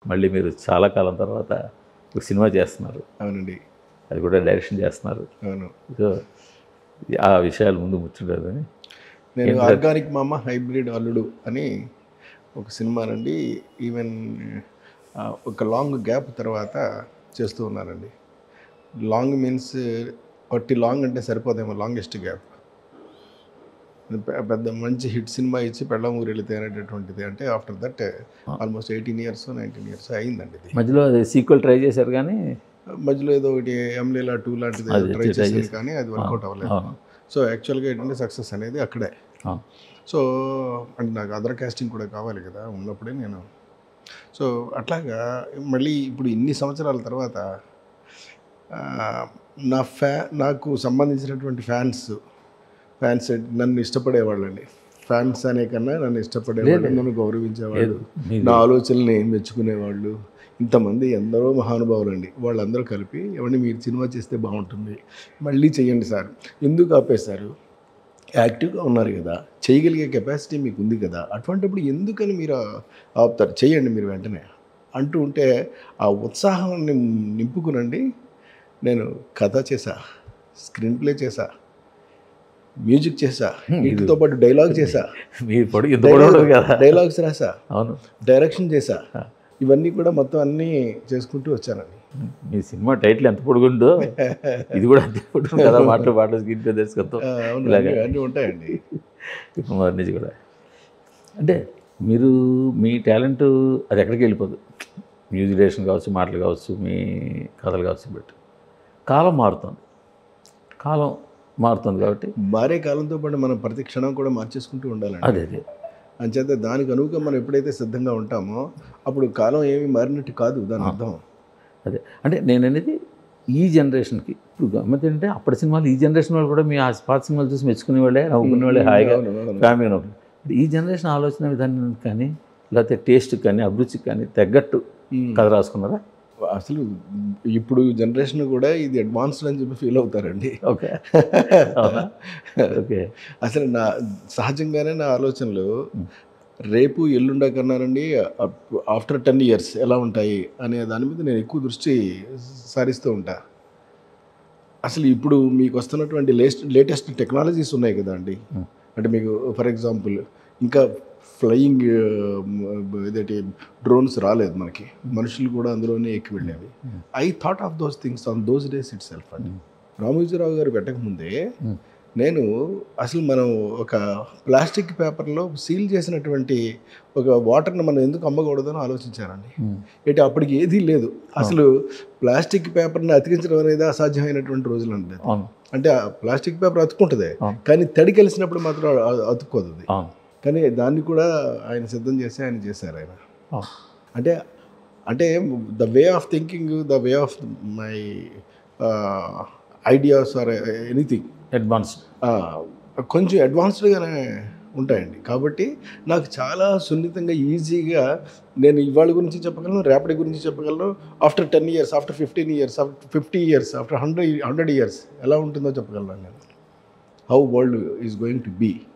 మళ్ళీ మీరు చాలా కాలం తర్వాత ఒక సినిమా చేస్తున్నారు అవునండి అది కూడా డైరెక్షన్ చేస్తున్నారు అవును సో ఆ విషయాలు ముందు ముచ్చుండదని నేను ఆర్గానిక్ మామ హైబ్రిడ్ అల్లుడు అని ఒక సినిమానండి ఈవెన్ ఆ, ఒక లాంగ్ గ్యాప్ తర్వాత చేస్తూ ఉన్నానండి లాంగ్ మీన్స్ ఒట్టి లాంగ్ అంటే సరిపోదేమో లాంగెస్ట్ గ్యాప్ పెద్ద మంచి హిట్ సినిమా ఇచ్చి పెళ్ళం ఊరు వెళితే అనేటటువంటిది అంటే after that almost eighteen years nineteen years అయిందండి ఇది మధ్యలో అది సీక్వెల్ ట్రై చేశారు కానీ మధ్యలో ఏదో ఒకటి ఎంలేలా టూ లాంటిది అది ట్రై try చేశాను కానీ అది వర్కౌట్ అవ్వలేదు అవును. సో యాక్చువల్గా ఏంటంటే సక్సెస్ అనేది అక్కడే అవును. సో అంటే నాకు అదర్ కాస్టింగ్ కూడా కావాలి కదా ఉన్నప్పుడే నేను సో అట్లాగా మళ్ళీ ఇప్పుడు ఇన్ని సంవత్సరాల తర్వాత ఆ, నా ఫ్యా నాకు సంబంధించినటువంటి ఫ్యాన్స్ ఫ్యాన్స్ నన్ను ఇష్టపడేవాళ్ళండి ఫ్యాన్స్ అనే కన్నా నన్ను ఇష్టపడేవాళ్ళు నన్ను గౌరవించేవాళ్ళు మీది- నా ఆలోచనల్ని మెచ్చుకునేవాళ్ళు ఇంతమంది ఎందరో మహానుభావులు అండి వాళ్ళందరూ కలిపి ఎవరిని మీరు సినిమా చేస్తే బాగుంటుంది మళ్ళీ చెయ్యండి సార్ ఎందుకు ఆపేశారు యాక్టివ్గా ఉన్నారు కదా చేయగలిగే కెపాసిటీ మీకు ఉంది కదా అటువంటిప్పుడు ఎందుకని మీరు ఆపుతారు చేయండి మీరు వెంటనే అంటూ ఉంటే ఆ ఉత్సాహాన్ని నింపుకునండి నేను కథ చేశా స్క్రీన్ ప్లే చేశా మ్యూజిక్ చేశా వీటితో పాటు డైలాగ్ చేశా మీ పొడి ఇంత పొడి ఉండదు కదా డైలాగ్స్ రాసా అవును డైరెక్షన్ చేశా ఇవన్నీ కూడా మొత్తం అన్నీ చేసుకుంటూ వచ్చానండి మీ సినిమా టైటిల్ ఎంత పొడుగుందో ఇది కూడా అంతే పొడుగు కదా మాటలు పాటలు స్క్రీన్ ప్లే దర్శకత్వం ఆ, అవును ఇలాగా. అన్నీ- అన్నీ ఉంటాయండి మొదటి నుంచి కూడా అంటే మీరు మీ టాలెంట్ అది ఎక్కడికి వెళ్ళిపోదు మ్యూజిక్ డైరెక్షన్ కావచ్చు మాటలు కావచ్చు మీ కథలు కావచ్చు బట్ కాలం మారుతుంది కాలం మారుతుంది కాబట్టి మారే కాలంతో పాటు మనం ప్రతి క్షణం కూడా మార్చేసుకుంటూ ఉండాలండి అదే అదే అంచేత దానికి అనుగుణంగా మనం ఎప్పుడైతే సిద్ధంగా ఉంటామో అప్పుడు కాలం ఏమి మారినట్టు కాదు దాని అర్థం అదే అంటే నేను అనేది ఈ జనరేషన్కి ఇప్పుడు గమ్మత్ ఏంటంటే అప్పటి సినిమాలు ఈ జనరేషన్ వాళ్ళు కూడా మీ ఆ పాత సినిమాలు చూసి మెచ్చుకునే వాళ్ళే నవ్వుకునే వాళ్ళే హాయిగా అవును, అవును. ఫ్యామిలీ నవ్వుకునే ఈ జనరేషన్ ఆలోచన విధానం కానీ లేకపోతే టేస్ట్కి కానీ అభిరుచికి కానీ తగ్గట్టు ఉమ్. కథ రాసుకున్నారా అసలు ఇప్పుడు జనరేషన్ కూడా ఇది అడ్వాన్స్డ్ అని చెప్పి ఫీల్ అవుతారండి ఓకే అవునా ఓకే అసలు నా సహజంగానే నా ఆలోచనలు రేపు ఎల్లుండ కన్నానండి ఆఫ్టర్ టెన్ ఇయర్స్ ఎలా ఉంటాయి అనే దాని మీద నేను ఎక్కువ దృష్టి సారిస్తూ ఉంటా అసలు ఇప్పుడు మీకు వస్తున్నటువంటి లేటెస్ట్ లేటెస్ట్ టెక్నాలజీస్ ఉన్నాయి కదా అండి Hmm. అంటే మీకు ఫర్ ఎగ్జాంపుల్ ఇంకా ఫ్లయింగ్ ఇదేంటి డ్రోన్స్ రాలేదు మనకి మనుషులు కూడా అందులోనే ఎక్కి వెళ్ళేవి Hmm. I thought of those things on those days itself అండి రామోజీరావు గారు పెట్టకముందే Hmm. నేను అసలు మనం ఒక ప్లాస్టిక్ పేపర్లో సీల్ చేసినటువంటి ఒక వాటర్ని మనం ఎందుకు అమ్మకూడదని ఆలోచించానండి ఏంటి అప్పటికి ఏదీ లేదు అసలు ప్లాస్టిక్ పేపర్ని అతికించడం అనేది అసాధ్యమైనటువంటి రోజులు అండి అవును అంటే ఆ ప్లాస్టిక్ పేపర్ అతుక్కుంటుంది అవును. కానీ తడి కలిసినప్పుడు మాత్రం అ- అతుక్కోదు అది అవును కానీ దాన్ని కూడా ఆయన సిద్ధం చేసి ఆయన చేశారు ఆయన అవును అంటే అంటే the way of thinking the way of my ideas or anything advanced కొంచెం అడ్వాన్స్డ్గానే ఉంటాయండి కాబట్టి నాకు చాలా సున్నితంగా ఈజీగా నేను ఇవాళ గురించి చెప్పగలను రేపటి గురించి చెప్పగలను after ten years after fifteen years after fifty years after hundred hundred years ఎలా ఉంటుందో చెప్పగలను నేను how world is going to be